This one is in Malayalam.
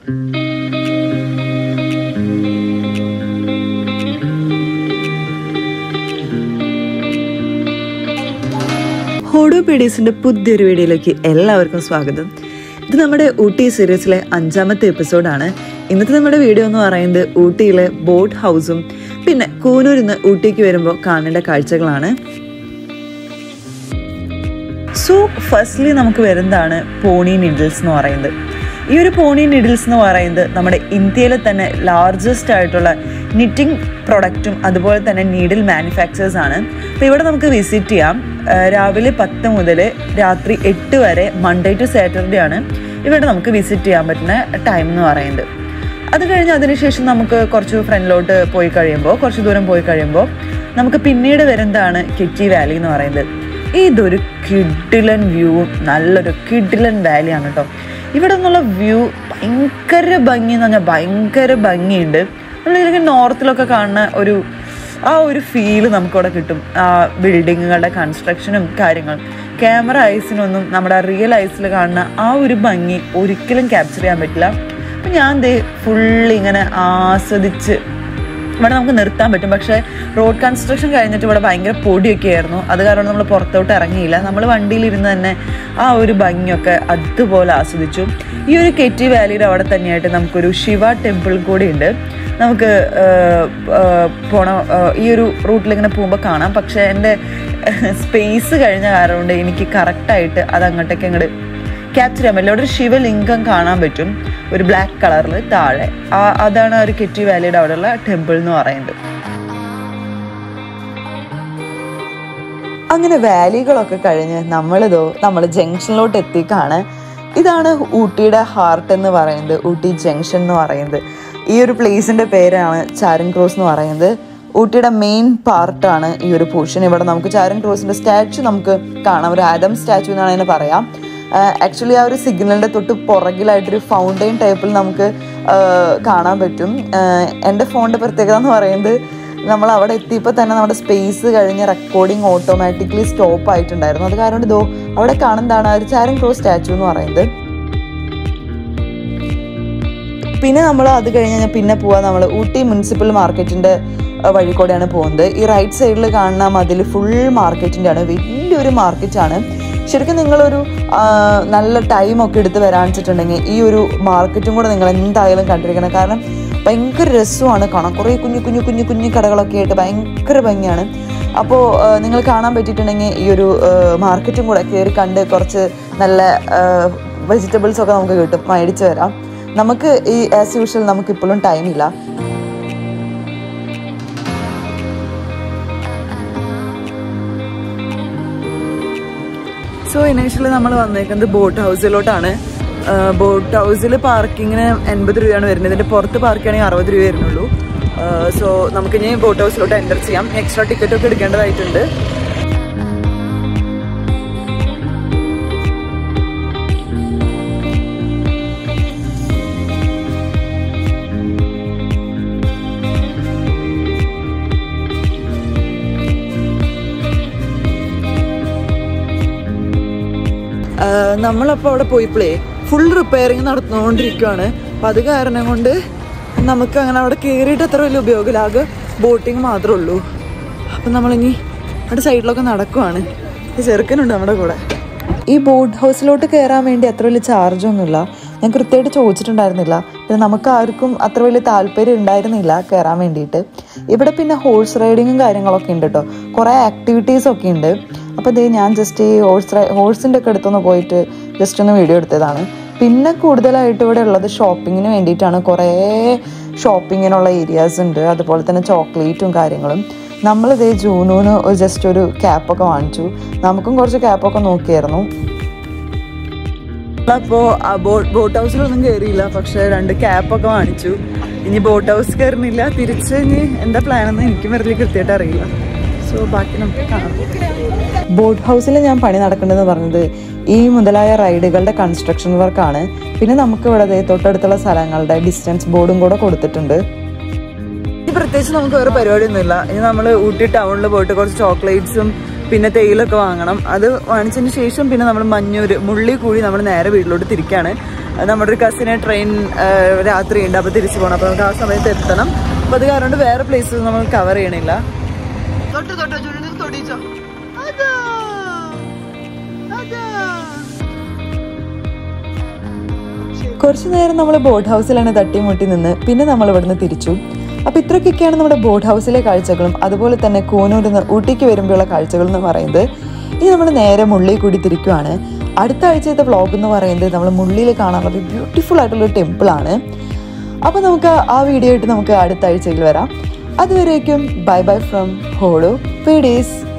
ഹോഡോ പീഡീസിന്റെ പുതിയൊരു വീഡിയോയിലേക്ക് എല്ലാവർക്കും സ്വാഗതം ഇത് നമ്മുടെ ഊട്ടി സീരീസിലെ അഞ്ചാമത്തെ എപ്പിസോഡാണ് ഇന്നത്തെ നമ്മുടെ വീഡിയോ എന്ന് പറയുന്നത് ഊട്ടിയിലെ ബോട്ട് ഹൗസും പിന്നെ കൂനൂരിൽ നിന്ന് ഊട്ടിക്ക് വരുമ്പോൾ കാണേണ്ട കാഴ്ചകളാണ് സോ ഫസ്റ്റ്ലി നമുക്ക് വരുന്നതാണ് പോണി നിഡിൽസ് എന്ന് പറയുന്നത് ഈ ഒരു പോണി നിഡിൽസ് എന്ന് പറയുന്നത് നമ്മുടെ ഇന്ത്യയിലെ തന്നെ ലാർജസ്റ്റ് ആയിട്ടുള്ള നിറ്റിംഗ് പ്രൊഡക്റ്റും അതുപോലെ തന്നെ നീഡിൽ മാനുഫാക്ചേഴ്സ് ആണ് അപ്പോൾ ഇവിടെ നമുക്ക് വിസിറ്റ് ചെയ്യാം ആ, രാവിലെ പത്ത് മുതൽ രാത്രി എട്ട് വരെ മൺഡേ ടു സാറ്റർഡേ ആണ് ഇവിടെ നമുക്ക് വിസിറ്റ് ചെയ്യാൻ പറ്റുന്ന ടൈം എന്ന് പറയുന്നത് അത് കഴിഞ്ഞ് അതിനുശേഷം നമുക്ക് കുറച്ച് ഫ്രണ്ടിലോട്ട് പോയി കഴിയുമ്പോൾ കുറച്ച് ദൂരം പോയി കഴിയുമ്പോൾ നമുക്ക് പിന്നീട് വരുന്നതാണ് കിറ്റി വാലി എന്ന് പറയുന്നത് ഇതൊരു കിഡിലൻ വ്യൂ നല്ലൊരു കിഡിലൻ വാലിയാണ് കേട്ടോ ഇവിടെ നിന്നുള്ള വ്യൂ ഭയങ്കര ഭംഗി എന്ന് പറഞ്ഞാൽ ഭയങ്കര ഭംഗിയുണ്ട് നമ്മളിങ്ങനെ നോർത്തിലൊക്കെ കാണുന്ന ഒരു ആ ഒരു ഫീല് നമുക്കിവിടെ കിട്ടും ആ ബിൽഡിങ്ങുകളുടെ കൺസ്ട്രക്ഷനും കാര്യങ്ങളും ക്യാമറ ഐസിനൊന്നും നമ്മുടെ റിയൽ ഐസിൽ കാണുന്ന ആ ഒരു ഭംഗി ഒരിക്കലും ക്യാപ്ചർ ചെയ്യാൻ പറ്റില്ല അപ്പം ഞാൻ ദേ ഫുള്ള് ഇങ്ങനെ ആസ്വദിച്ച് ഇവിടെ നമുക്ക് നിർത്താൻ പറ്റും പക്ഷേ റോഡ് കൺസ്ട്രക്ഷൻ കഴിഞ്ഞിട്ട് ഇവിടെ ഭയങ്കര പൊടിയൊക്കെ ആയിരുന്നു അത് കാരണം നമ്മൾ പുറത്തോട്ട് ഇറങ്ങിയില്ല നമ്മൾ വണ്ടിയിലിരുന്ന് തന്നെ ആ ഒരു ഭംഗിയൊക്കെ അതുപോലെ ആസ്വദിച്ചു ഈ ഒരു കെറ്റി വാലിയുടെ അവിടെ തന്നെയായിട്ട് നമുക്കൊരു ശിവ ടെമ്പിൾ കൂടി ഉണ്ട് നമുക്ക് ആഹ്, ആഹ്, പോണ ആഹ്, ഈ ഒരു റൂട്ടിൽ ഇങ്ങനെ പോകുമ്പോൾ കാണാം പക്ഷേ എൻ്റെ സ്പേസ് കഴിഞ്ഞ കാരണം കൊണ്ട് എനിക്ക് കറക്റ്റായിട്ട് അത് അങ്ങോട്ടേക്ക് അങ്ങോട്ട് ക്യാപ്ചർ ചെയ്യാൻ പറ്റില്ല അവിടെ ഒരു ശിവലിംഗം കാണാൻ പറ്റും ഒരു ബ്ലാക്ക് കളറിൽ താഴെ ആ അതാണ് ആ ഒരു കെറ്റി വാലിയുടെ അവിടെയുള്ള ടെമ്പിൾ എന്ന് പറയുന്നത് അങ്ങനെ വാലികളൊക്കെ കഴിഞ്ഞ് നമ്മളിതോ നമ്മൾ ജംഗ്ഷനിലോട്ട് എത്തിക്കാണ് ഇതാണ് ഊട്ടിയുടെ ഹാർട്ട് എന്ന് പറയുന്നത് ഊട്ടി ജംഗ്ഷൻ എന്ന് പറയുന്നത് ഈ ഒരു പ്ലേസിന്റെ പേരാണ് ചാരൻ ക്രോസ് എന്ന് പറയുന്നത് ഊട്ടിയുടെ മെയിൻ പാർട്ടാണ് ഈ ഒരു പോർഷൻ ഇവിടെ നമുക്ക് ചാരൻ ക്രോസിന്റെ സ്റ്റാച്ചു നമുക്ക് കാണാം ഒരു ആദം സ്റ്റാച്ചു എന്നാണ് അതിനെ പറയാം ആക്ച്വലി ആ ഒരു സിഗ്നലിന്റെ തൊട്ട് പുറകിലായിട്ടൊരു ഫൗണ്ടെയിൻ ടൈപ്പിൽ നമുക്ക് ആ, കാണാൻ പറ്റും ആ, എൻ്റെ ഫോണിന്റെ പ്രത്യേകത എന്ന് പറയുന്നത് നമ്മൾ അവിടെ എത്തിയപ്പോൾ തന്നെ നമ്മുടെ സ്പേസ് കഴിഞ്ഞ് റെക്കോർഡിംഗ് ഓട്ടോമാറ്റിക്കലി സ്റ്റോപ്പ് ആയിട്ടുണ്ടായിരുന്നു അത് കാരണം ഇതോ അവിടെ കാണുന്നതാണ് ആ ഒരു ചാരൻ ക്രോസ് സ്റ്റാച്ചു എന്ന് പറയുന്നത് പിന്നെ നമ്മൾ അത് കഴിഞ്ഞ് കഴിഞ്ഞാൽ പിന്നെ പോവാ നമ്മൾ ഊട്ടി മുനിസിപ്പൽ മാർക്കറ്റിന്റെ അഹ്, വഴി കൂടെയാണ് പോകുന്നത് ഈ റൈറ്റ് സൈഡിൽ കാണുന്ന മതിൽ ഫുൾ മാർക്കറ്റിന്റെ ആണ് വലിയൊരു മാർക്കറ്റാണ് ശരിക്കും നിങ്ങളൊരു ആ, നല്ല ടൈം ഒക്കെ എടുത്ത് വരാൻ വെച്ചിട്ടുണ്ടെങ്കിൽ ഈ ഒരു മാർക്കറ്റും കൂടെ നിങ്ങൾ എന്തായാലും കണ്ടിരിക്കണം കാരണം ഭയങ്കര രസമാണ് കാണാൻ കുറേ കുഞ്ഞു കുഞ്ഞു കുഞ്ഞു കുഞ്ഞു കടകളൊക്കെ ആയിട്ട് ഭയങ്കര ഭംഗിയാണ് അപ്പോൾ നിങ്ങൾ കാണാൻ പറ്റിയിട്ടുണ്ടെങ്കിൽ ഈ ഒരു മാർക്കറ്റും കൂടെ കയറി കണ്ട് കുറച്ച് നല്ല വെജിറ്റബിൾസ് ഒക്കെ നമുക്ക് കിട്ടും മേടിച്ച് വരാം നമുക്ക് ഈ ആസ് യൂഷ്വൽ നമുക്ക് ഇപ്പോഴും ടൈമില്ല സോ ഇനീഷ്യലി നമ്മൾ വന്നേക്കുന്നത് ബോട്ട് ഹൗസിലോട്ടാണ് ബോട്ട് ഹൗസിൽ പാർക്കിങ്ങിന് എൺപത് രൂപയാണ് വരുന്നത് ഇതിന്റെ പുറത്ത് പാർക്ക് ചെയ്യണമെങ്കിൽ അറുപത് രൂപ വരുന്നുള്ളൂ സോ നമുക്കിനി ബോട്ട് ഹൗസിലോട്ട് എൻ്റർ ചെയ്യാം എക്സ്ട്രാ ടിക്കറ്റ് ഒക്കെ എടുക്കേണ്ടതായിട്ടുണ്ട് ആഹ് നമ്മളപ്പോൾ അവിടെ പോയപ്പോഴേ ഫുൾ റിപ്പയറിങ് നടന്നുകൊണ്ടിരിക്കുകയാണ് അപ്പം അത് കാരണം കൊണ്ട് നമുക്ക് അങ്ങനെ അവിടെ കയറിയിട്ട് അത്ര വലിയ ഉപയോഗമില്ല ആകെ ബോട്ടിങ് മാത്രമേ ഉള്ളൂ അപ്പം നമ്മളിനി അവിടെ സൈഡിലൊക്കെ നടക്കുവാണ് ഈ ചെറുക്കനുണ്ട് നമ്മുടെ കൂടെ ഈ ബോട്ട് ഹൗസിലോട്ട് കയറാൻ വേണ്ടി അത്ര വലിയ ചാർജ് ഒന്നുമില്ല ഞാൻ കൃത്യമായിട്ട് ചോദിച്ചിട്ടുണ്ടായിരുന്നില്ല പിന്നെ നമുക്ക് ആർക്കും അത്ര വലിയ താല്പര്യം ഉണ്ടായിരുന്നില്ല കയറാൻ വേണ്ടിയിട്ട് ഇവിടെ പിന്നെ ഹോഴ്സ് റൈഡിങ്ങും കാര്യങ്ങളൊക്കെ ഉണ്ട് കേട്ടോ കുറേ ആക്ടിവിറ്റീസ് ഒക്കെ ഉണ്ട് അപ്പോൾ ദേ ഞാൻ ജസ്റ്റ് ഈ ഹോഴ്സ് റൈ ഹോഴ്സിൻ്റെ ഒക്കെ അടുത്തൊന്ന് പോയിട്ട് ജസ്റ്റ് ഒന്ന് വീഡിയോ എടുത്തതാണ് പിന്നെ കൂടുതലായിട്ട് ഇവിടെ ഉള്ളത് ഷോപ്പിങ്ങിന് വേണ്ടിയിട്ടാണ് കുറേ ഷോപ്പിങ്ങിനുള്ള ഏരിയാസ് ഉണ്ട് അതുപോലെ തന്നെ ചോക്ലേറ്റും കാര്യങ്ങളും നമ്മളിതേ ജൂനൂന് ജസ്റ്റ് ഒരു ക്യാപ്പൊക്കെ വാങ്ങിച്ചു നമുക്കും കുറച്ച് ക്യാപ്പൊക്കെ നോക്കിയായിരുന്നു അപ്പോൾ ബോട്ട് ഹൗസിലൊന്നും കയറിയില്ല പക്ഷെ രണ്ട് ക്യാപ്പൊക്കെ വാങ്ങിച്ചു ഇനി ബോട്ട് ഹൗസ് കയറുന്നില്ല തിരിച്ച് ഇനി എന്താ പ്ലാൻ എന്ന് എനിക്ക് വെറുതെ കൃത്യമായിട്ട് അറിയില്ല സോ ബാക്കി നമുക്ക് കാണാം ബോട്ട് ഹൗസിൽ ഞാൻ പണി നടക്കേണ്ടതെന്ന് പറഞ്ഞത് ഈ മുതലായ റൈഡുകളുടെ കൺസ്ട്രക്ഷൻ വർക്കാണ് പിന്നെ നമുക്ക് ഇവിടെ ദേ തൊട്ടടുത്തുള്ള സ്ഥലങ്ങളുടെ ഡിസ്റ്റൻസ് ബോർഡും കൂടെ കൊടുത്തിട്ടുണ്ട് ഇനി പ്രത്യേകിച്ച് നമുക്ക് വേറെ പരിപാടിയൊന്നുമില്ല ഇനി നമ്മൾ ഊട്ടി ടൗണിൽ പോയിട്ട് കുറച്ച് ചോക്ലേറ്റ്സും പിന്നെ തേയിലൊക്കെ വാങ്ങണം അത് വാങ്ങിച്ചതിന് ശേഷം പിന്നെ നമ്മൾ മഞ്ഞൂര് മുള്ളി കൂടി നമ്മൾ നേരെ വീട്ടിലോട്ട് തിരിക്കുകയാണ് നമ്മുടെ ഒരു കസിനെ ട്രെയിൻ രാത്രി ഉണ്ട് അപ്പോൾ തിരിച്ചു പോകണം അപ്പോൾ നമുക്ക് ആ സമയത്ത് എത്തണം അപ്പോൾ അത് കാരണം കൊണ്ട് വേറെ പ്ലേസസ് നമ്മൾ കവർ ചെയ്യണില്ല തൊട്ട് തൊട്ടോ ചുരുണ്ടി തൊടിച്ചോ അതാ അതാ കുറച്ചു നേരം നമ്മൾ ബോട്ട് ഹൗസിലാണ് തട്ടിമുട്ടി നിന്ന് പിന്നെ നമ്മൾ ഇവിടുന്ന് തിരിച്ചു അപ്പോൾ ഇത്രയ്ക്കൊക്കെയാണ് നമ്മുടെ ബോട്ട് ഹൗസിലെ കാഴ്ചകളും അതുപോലെ തന്നെ കൂനൂരിൽ നിന്ന് ഊട്ടിക്ക് വരുമ്പോഴുള്ള കാഴ്ചകൾ എന്ന് പറയുന്നത് ഇനി നമ്മൾ നേരെ മുള്ളിൽ കൂടി തിരിക്കുവാണ് അടുത്ത ആഴ്ചത്തെ വ്ളോഗ് എന്ന് പറയുന്നത് നമ്മൾ മുള്ളിയിൽ കാണാനുള്ള ഒരു ബ്യൂട്ടിഫുൾ ആയിട്ടുള്ള ടെമ്പിൾ ആണ് അപ്പോൾ നമുക്ക് ആ വീഡിയോ ആയിട്ട് നമുക്ക് അടുത്ത ആഴ്ചയിൽ വരാം അതുവരേക്കും ബൈ ബൈ ഫ്രം ഹോളോ പേഡീസ്